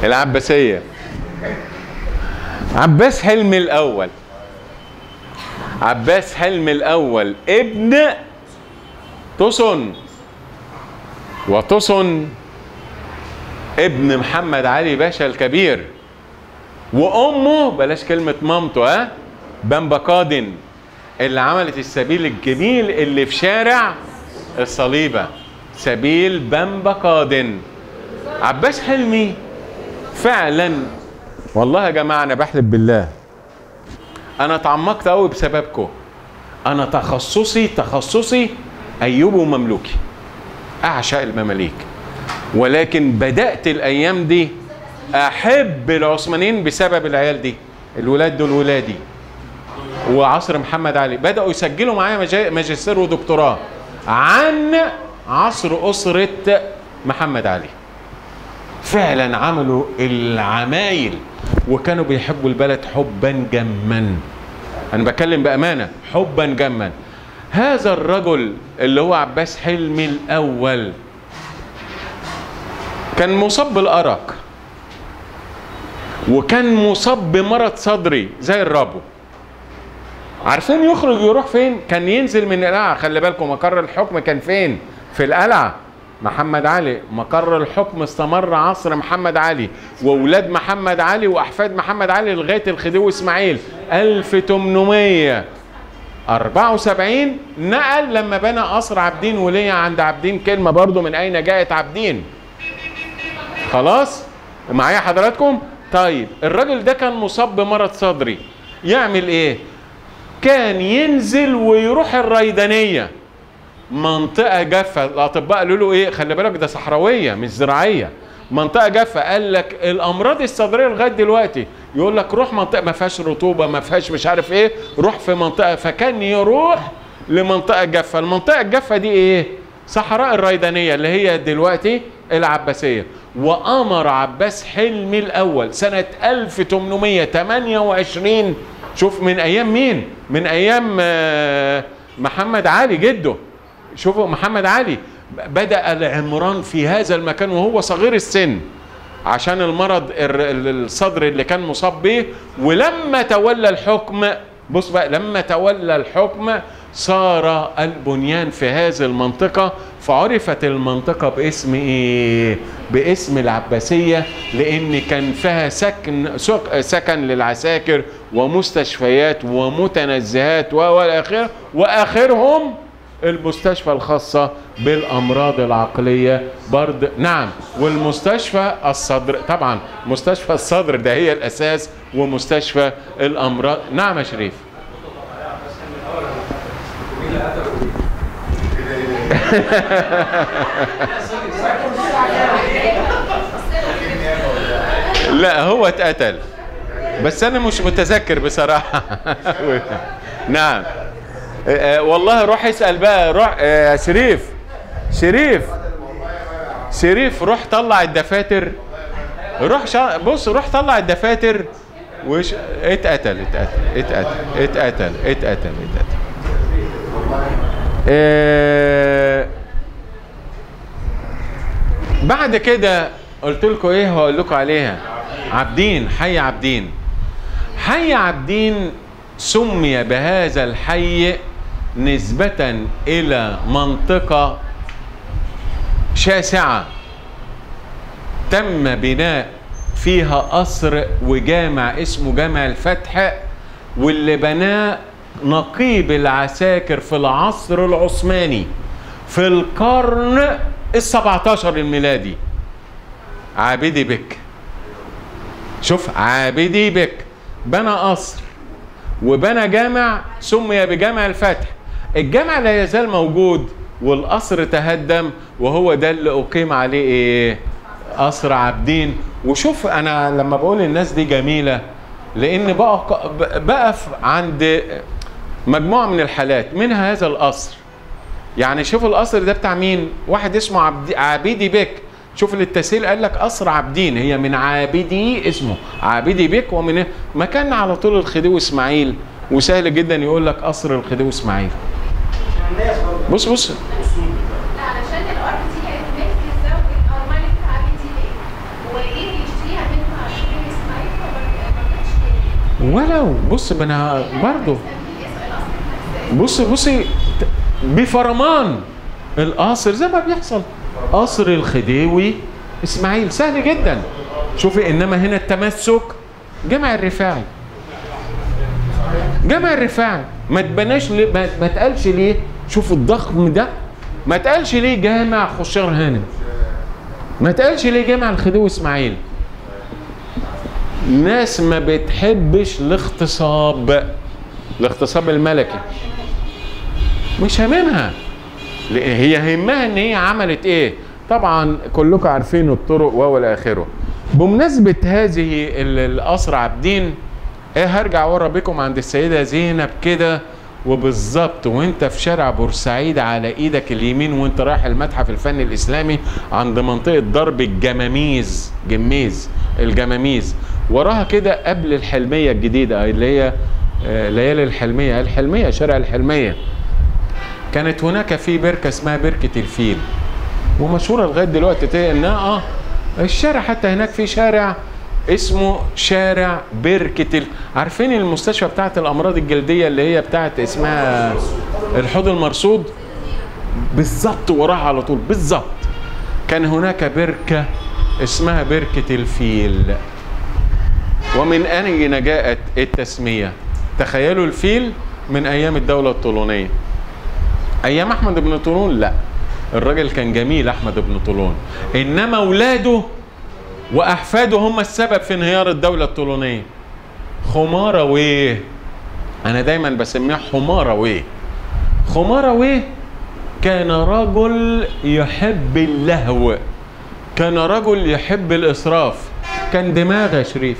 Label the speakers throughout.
Speaker 1: العباسيه عباس حلمي الاول عباس حلمي الاول ابن تصن وتصن ابن محمد علي باشا الكبير وامه بلاش كلمه مامته ها بامبا قادن اللي عملت السبيل الجميل اللي في شارع الصليبه سبيل بامبا قادن عباس حلمي فعلا والله يا جماعه انا بحلف بالله انا اتعمقت قوي بسببكم انا تخصصي تخصصي ايوب ومملوكي اعشق المماليك ولكن بدات الايام دي احب العثمانيين بسبب العيال دي الولاد دول ولادي وعصر محمد علي بداوا يسجلوا معايا مجا- ماجستير ودكتوراه عن عصر اسره محمد علي فعلا عملوا العمايل وكانوا بيحبوا البلد حبا جما انا بتكلم بامانه حبا جما هذا الرجل اللي هو عباس حلمي الاول كان مصاب بالارق وكان مصاب بمرض صدري زي الربو عارفين يخرج يروح فين كان ينزل من القلعه خلي بالكم مقر الحكم كان فين في القلعه محمد علي مقر الحكم استمر عصر محمد علي واولاد محمد علي واحفاد محمد علي لغايه الخديوي اسماعيل 1874 نقل لما بنى قصر عابدين وليا عند عابدين كلمه برضو من اين جاءت عابدين خلاص معايا حضراتكم طيب الراجل ده كان مصاب بمرض صدري يعمل ايه كان ينزل ويروح الريدانيه منطقه جافه الاطباء قالوا له ايه خلي بالك ده صحراويه مش زراعيه منطقه جافه قال لك الامراض الصدريه لغايه دلوقتي يقول لك روح منطقه ما فيهاش رطوبه ما فيهاش مش عارف ايه روح في منطقه فكان يروح لمنطقه جافه المنطقه الجافه دي ايه صحراء الريدانيه اللي هي دلوقتي العباسيه وامر عباس حلمي الاول سنه 1828 شوف من ايام مين من ايام آه، محمد علي جده شوفوا محمد علي بدأ العمران في هذا المكان وهو صغير السن عشان المرض الر- ال- الصدر اللي كان مصاب به ولما تولى الحكم بص بقى لما تولى الحكم صار البنيان في هذه المنطقة فعرفت المنطقة باسم ايه؟ باسم العباسية لأن كان فيها سكن سك- سكن للعساكر ومستشفيات ومتنزهات و- والى آخره وآخرهم المستشفى الخاصة بالأمراض العقلية برد نعم والمستشفى الصدر طبعا مستشفى الصدر ده هي الأساس ومستشفى الأمراض نعم يا شريف لا هو اتقتل بس انا مش متذكر بصراحه نعم آه، آه، والله روح اسال بقى روح آه، يا شريف شريف شريف روح طلع الدفاتر روح شا... بص روح طلع الدفاتر وش اتقتل اتقتل اتقتل اتقتل اتقتل اتقتل آه، بعد كده قلت لكم ايه هقول لكم عليها عابدين حي عابدين حي عابدين سمي بهذا الحي نسبة إلى منطقة شاسعة تم بناء فيها قصر وجامع اسمه جامع الفتح واللي بناه نقيب العساكر في العصر العثماني في القرن ال17 الميلادي عابدي بك شوف عابدي بك بنى قصر وبنى جامع سمي بجامع الفتح الجامع لا يزال موجود والقصر تهدم وهو ده اللي اقيم عليه ايه قصر عابدين وشوف انا لما بقول الناس دي جميله لان بقى بقف عند مجموعه من الحالات منها هذا القصر يعني شوف القصر ده بتاع مين واحد اسمه عبد عابدي بك شوف التسهيل قال لك قصر عابدين هي من عابدي اسمه عابدي بك ومن مكان على طول الخديوي اسماعيل وسهل جدا يقول لك قصر الخديوي اسماعيل بص بص
Speaker 2: لا علشان الارض دي كانت ملك الزوج او الملك عبيدي بيه وايه اللي يشتريها منه
Speaker 1: لا بص ما انا برضه بص بصي بفرمان القصر زي ما بيحصل قصر الخديوي اسماعيل سهل جدا شوفي انما هنا التمسك جمع الرفاعي جمع الرفاعي ما تبناش ليه ما, ما تقالش ليه شوفوا الضخم ده ما تقالش ليه جامع خشار هانم ما تقالش ليه جامع الخديوي اسماعيل ناس ما بتحبش الاغتصاب الاغتصاب الملكي مش هاممها هي هيمها ان هي عملت ايه طبعا كلكم عارفين الطرق والى اخره بمناسبه هذه القصر عابدين ايه هرجع ورا بكم عند السيده زينب كده وبالظبط وانت في شارع بورسعيد على ايدك اليمين وانت رايح المتحف الفني الاسلامي عند منطقه ضرب الجماميز جميز الجماميز وراها كده قبل الحلميه الجديده اللي هي ليالي الحلميه الحلميه شارع الحلميه كانت هناك في بركه اسمها بركه الفيل ومشهوره لغايه دلوقتي انها اه الشارع حتى هناك في شارع اسمه شارع بركة ال... عارفين المستشفى بتاعت الأمراض الجلدية اللي هي بتاعت اسمها الحوض المرصود بالظبط وراها على طول بالظبط كان هناك بركة اسمها بركة الفيل ومن أين جاءت التسمية تخيلوا الفيل من أيام الدولة الطولونية أيام أحمد بن طولون لا الراجل كان جميل أحمد بن طولون إنما أولاده واحفاده هم السبب في انهيار الدوله الطولونيه خمارويه انا دايما بسميه حمارويه خمارويه كان رجل يحب اللهو كان رجل يحب الاسراف كان دماغ يا شريف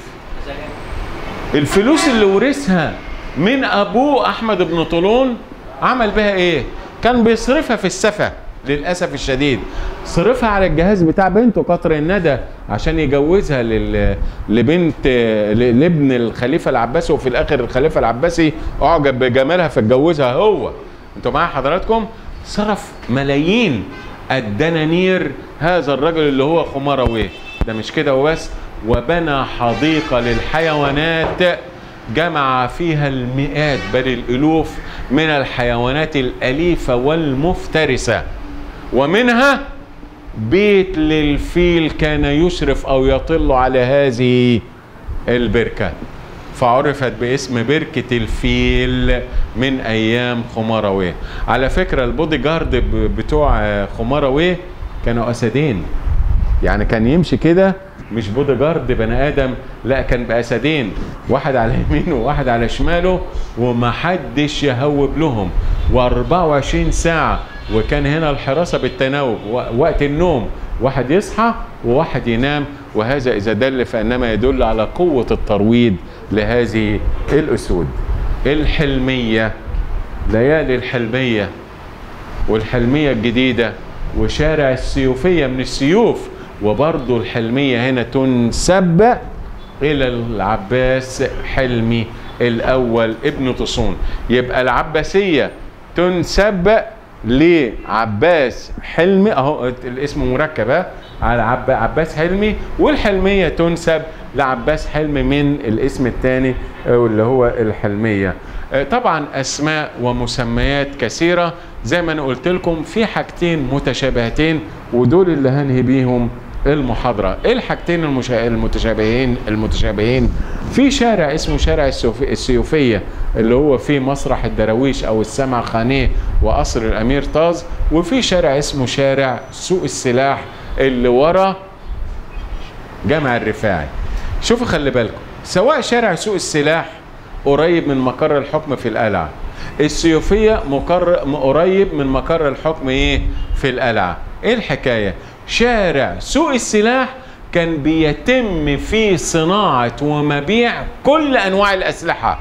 Speaker 1: الفلوس اللي ورثها من ابوه احمد بن طولون عمل بها ايه كان بيصرفها في السفه للاسف الشديد صرفها على الجهاز بتاع بنته قطر الندى عشان يجوزها لل... لبنت ل... لابن الخليفه العباسي وفي الاخر الخليفه العباسي اعجب بجمالها فاتجوزها هو انتوا معايا حضراتكم صرف ملايين الدنانير هذا الرجل اللي هو خمارويه ده مش كده وبس وبنى حديقه للحيوانات جمع فيها المئات بل الالوف من الحيوانات الاليفه والمفترسه ومنها بيت للفيل كان يشرف او يطل على هذه البركه فعرفت باسم بركة الفيل من أيام خمارويه على فكرة البودي جارد بتوع خمارويه كانوا أسدين يعني كان يمشي كده مش بودي جارد بني آدم لا كان بأسدين واحد على يمينه وواحد على شماله ومحدش يهوب لهم و24 ساعة وكان هنا الحراسة بالتناوب وقت النوم واحد يصحى وواحد ينام وهذا إذا دل فإنما يدل على قوة الترويض لهذه الأسود الحلمية ليالي الحلمية والحلمية الجديدة وشارع السيوفية من السيوف وبرضو الحلمية هنا تنسب إلى العباس حلمي الأول ابن طصون يبقى العباسية تنسب لعباس حلمي اهو الاسم مركب ها على عب عباس حلمي والحلميه تنسب لعباس حلمي من الاسم الثاني اللي هو الحلميه طبعا اسماء ومسميات كثيره زي ما انا قلت لكم في حاجتين متشابهتين ودول اللي هنهي بيهم المحاضره ايه الحاجتين المشا... المتشابهين المتشابهين في شارع اسمه شارع السيوفي... السيوفيه اللي هو فيه مسرح الدراويش او السمع خانيه وقصر الامير طاز وفي شارع اسمه شارع سوق السلاح اللي ورا جامع الرفاعي شوفوا خلي بالكم سواء شارع سوق السلاح قريب من مقر الحكم في القلعه السيوفيه مقر قريب من مقر الحكم ايه في القلعه ايه الحكايه شارع سوق السلاح كان بيتم فيه صناعة ومبيع كل أنواع الأسلحة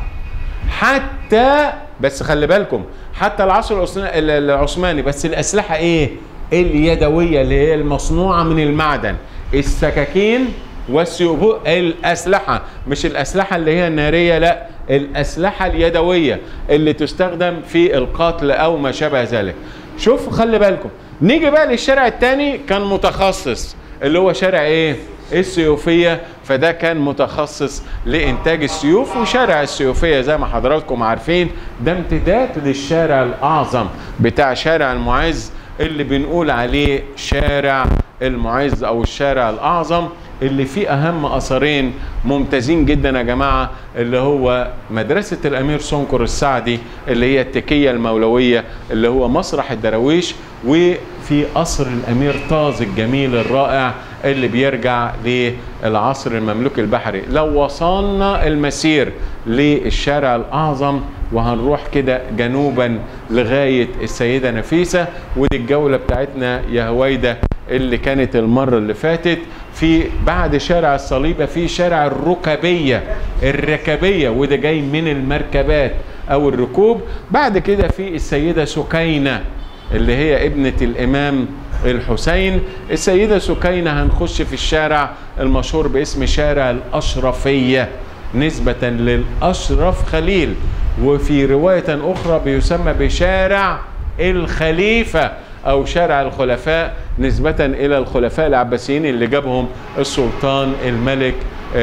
Speaker 1: حتى بس خلي بالكم حتى العصر العثماني بس الأسلحة إيه؟ اليدوية اللي هي المصنوعة من المعدن السكاكين والسيوف الأسلحة مش الأسلحة اللي هي النارية لا الأسلحة اليدوية اللي تستخدم في القتل أو ما شابه ذلك شوف خلي بالكم نيجي بقى للشارع الثاني كان متخصص اللي هو شارع ايه السيوفيه فده كان متخصص لانتاج السيوف وشارع السيوفيه زي ما حضراتكم عارفين ده امتداد للشارع الاعظم بتاع شارع المعز اللي بنقول عليه شارع المعز او الشارع الاعظم اللي فيه اهم اثرين ممتازين جدا يا جماعه اللي هو مدرسه الامير سنكر السعدي اللي هي التكيه المولويه اللي هو مسرح الدراويش وفي قصر الامير طاز الجميل الرائع اللي بيرجع للعصر المملوكي البحري لو وصلنا المسير للشارع الاعظم وهنروح كده جنوبا لغايه السيده نفيسه ودي الجوله بتاعتنا يا هويده اللي كانت المره اللي فاتت في بعد شارع الصليبه في شارع الركبيه الركبيه وده جاي من المركبات او الركوب بعد كده في السيده سكينه اللي هي ابنه الامام الحسين السيده سكينه هنخش في الشارع المشهور باسم شارع الاشرفيه نسبه للاشرف خليل وفي روايه اخرى بيسمى بشارع الخليفه او شارع الخلفاء نسبة الى الخلفاء العباسيين اللي جابهم السلطان الملك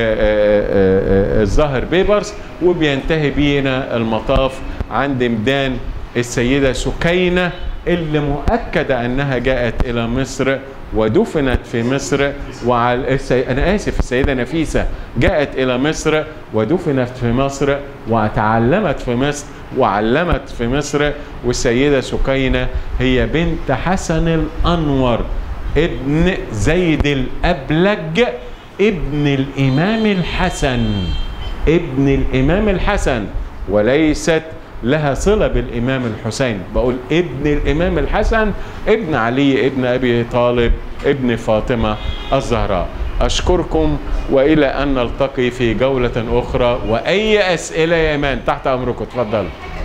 Speaker 1: الظاهر بيبرس وبينتهي بينا المطاف عند ميدان السيدة سكينة اللي مؤكد انها جاءت الى مصر ودفنت في مصر وعلى السي... انا اسف السيده نفيسه جاءت الى مصر ودفنت في مصر وتعلمت في مصر وعلمت في مصر والسيده سكينه هي بنت حسن الانور ابن زيد الابلج ابن الامام الحسن ابن الامام الحسن وليست لها صله بالامام الحسين بقول ابن الامام الحسن ابن علي ابن ابي طالب ابن فاطمه الزهراء اشكركم والى ان نلتقي في جوله اخرى واي اسئله يا ايمان تحت امركم اتفضل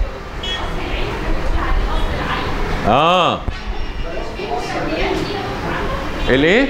Speaker 1: اه الايه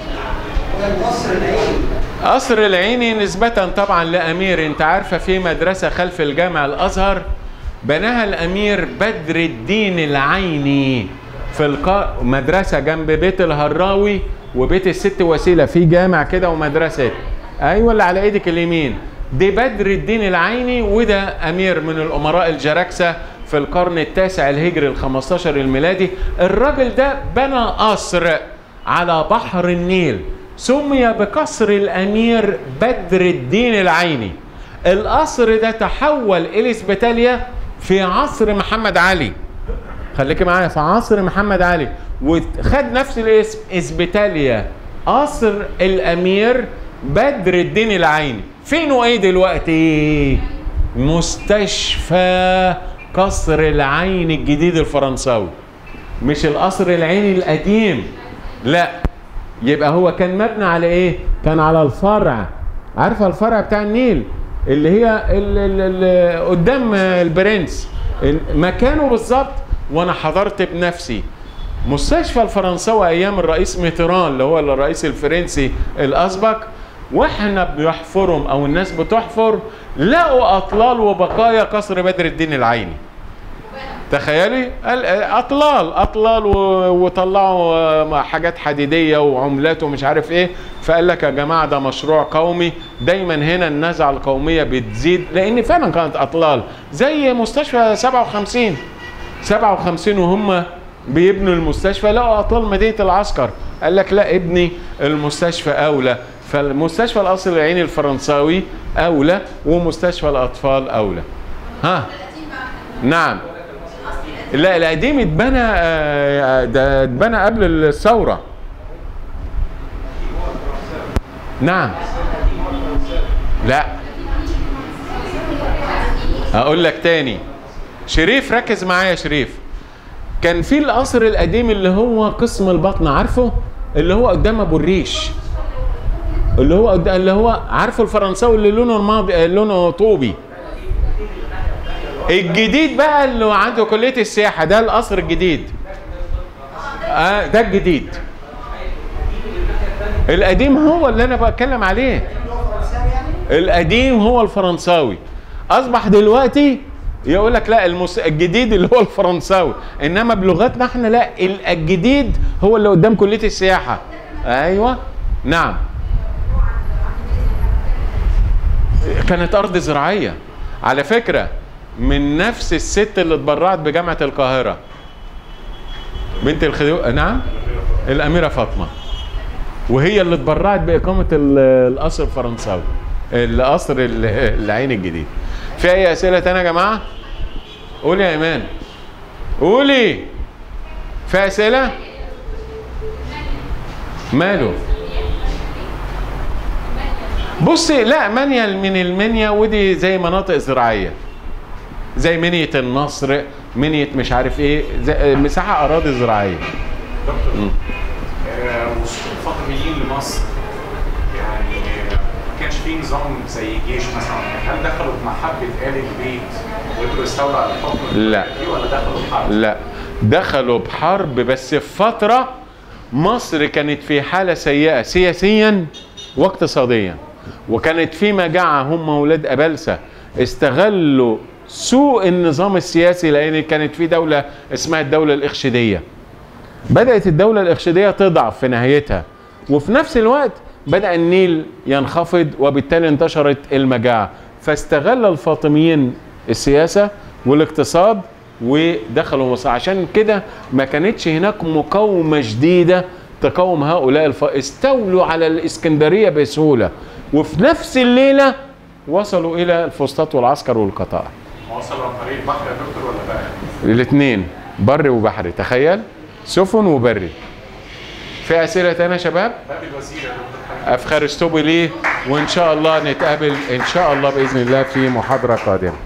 Speaker 1: قصر العيني نسبة طبعا لأمير أنت عارفة في مدرسة خلف الجامع الأزهر بناها الامير بدر الدين العيني في الق... مدرسه جنب بيت الهراوي وبيت الست وسيله في جامع كده ومدرسه ايوه اللي على ايدك اليمين دي بدر الدين العيني وده امير من الامراء الجراكسه في القرن التاسع الهجري ال 15 الميلادي الراجل ده بنى قصر على بحر النيل سمي بقصر الامير بدر الدين العيني القصر ده تحول الى اسبيتاليا في عصر محمد علي خليكي معايا في عصر محمد علي وخد نفس الاسم اسبيتاليا قصر الامير بدر الدين العيني فين ايه دلوقتي مستشفى قصر العين الجديد الفرنساوي مش القصر العيني القديم لا يبقى هو كان مبني على ايه كان على الفرع عارفه الفرع بتاع النيل اللي هي اللي قدام البرنس مكانه بالظبط وانا حضرت بنفسي مستشفى الفرنساوي ايام الرئيس ميتران اللي هو الرئيس الفرنسي الاسبق واحنا بيحفرهم او الناس بتحفر لقوا اطلال وبقايا قصر بدر الدين العيني تخيلي اطلال اطلال وطلعوا حاجات حديديه وعملات ومش عارف ايه فقال لك يا جماعه ده مشروع قومي دايما هنا النزعه القوميه بتزيد لان فعلا كانت اطلال زي مستشفى 57 57 وهم بيبنوا المستشفى لقوا اطلال مدينه العسكر قال لك لا ابني المستشفى اولى فالمستشفى القصر العيني الفرنساوي اولى ومستشفى الاطفال اولى ها نعم لا القديم اتبنى ده اتبنى قبل الثوره نعم لا هقول لك تاني شريف ركز معايا يا شريف كان في القصر القديم اللي هو قسم البطن عارفه اللي هو قدام ابو الريش اللي هو قدام اللي هو عارفه الفرنساوي اللي لونه الماضي لونه طوبي الجديد بقى اللي عنده كليه السياحه ده القصر الجديد آه ده الجديد القديم هو اللي انا بتكلم عليه القديم هو الفرنساوي اصبح دلوقتي يقول لك لا المس... الجديد اللي هو الفرنساوي انما بلغتنا احنا لا الجديد هو اللي قدام كليه السياحه ايوه نعم كانت ارض زراعيه على فكره من نفس الست اللي اتبرعت بجامعه القاهره بنت الخديوي نعم الاميره فاطمه وهي اللي اتبرعت باقامه ال- القصر الفرنساوي القصر ال- العين الجديد في اي اسئله تانية يا جماعه قولي يا ايمان قولي في اسئله ماله بصي لا منيا من المنيا ودي زي مناطق زراعيه زي منية النصر منية مش عارف ايه زي مساحة اراضي زراعية
Speaker 2: دكتور آه، وصول الفاطميين لمصر يعني آه، ما كانش فيه نظام زي جيش مثلا هل دخلوا بمحبة آل البيت وقدروا يستولوا على الحكم
Speaker 1: لا.
Speaker 2: دي ولا دخلوا بحرب؟
Speaker 1: لا دخلوا بحرب بس في فترة مصر كانت في حالة سيئة سياسيا واقتصاديا وكانت في مجاعة هم ولاد أبلسة استغلوا سوء النظام السياسي لأن كانت في دولة اسمها الدولة الإخشيدية بدأت الدولة الإخشيدية تضعف في نهايتها وفي نفس الوقت بدأ النيل ينخفض وبالتالي انتشرت المجاعة فاستغل الفاطميين السياسة والاقتصاد ودخلوا مصر عشان كده ما كانتش هناك مقاومة جديدة تقاوم هؤلاء الف... استولوا على الإسكندرية بسهولة وفي نفس الليلة وصلوا إلى الفسطاط والعسكر والقطاع
Speaker 2: وصلوا عن طريق البحر يا دكتور ولا بقى؟
Speaker 1: الاثنين بر وبحري تخيل سفن وبري في اسئله تانية يا شباب
Speaker 2: باب الوزير يا دكتور
Speaker 1: افخارستوبي ليه وان شاء الله نتقابل ان شاء الله باذن الله في محاضره قادمه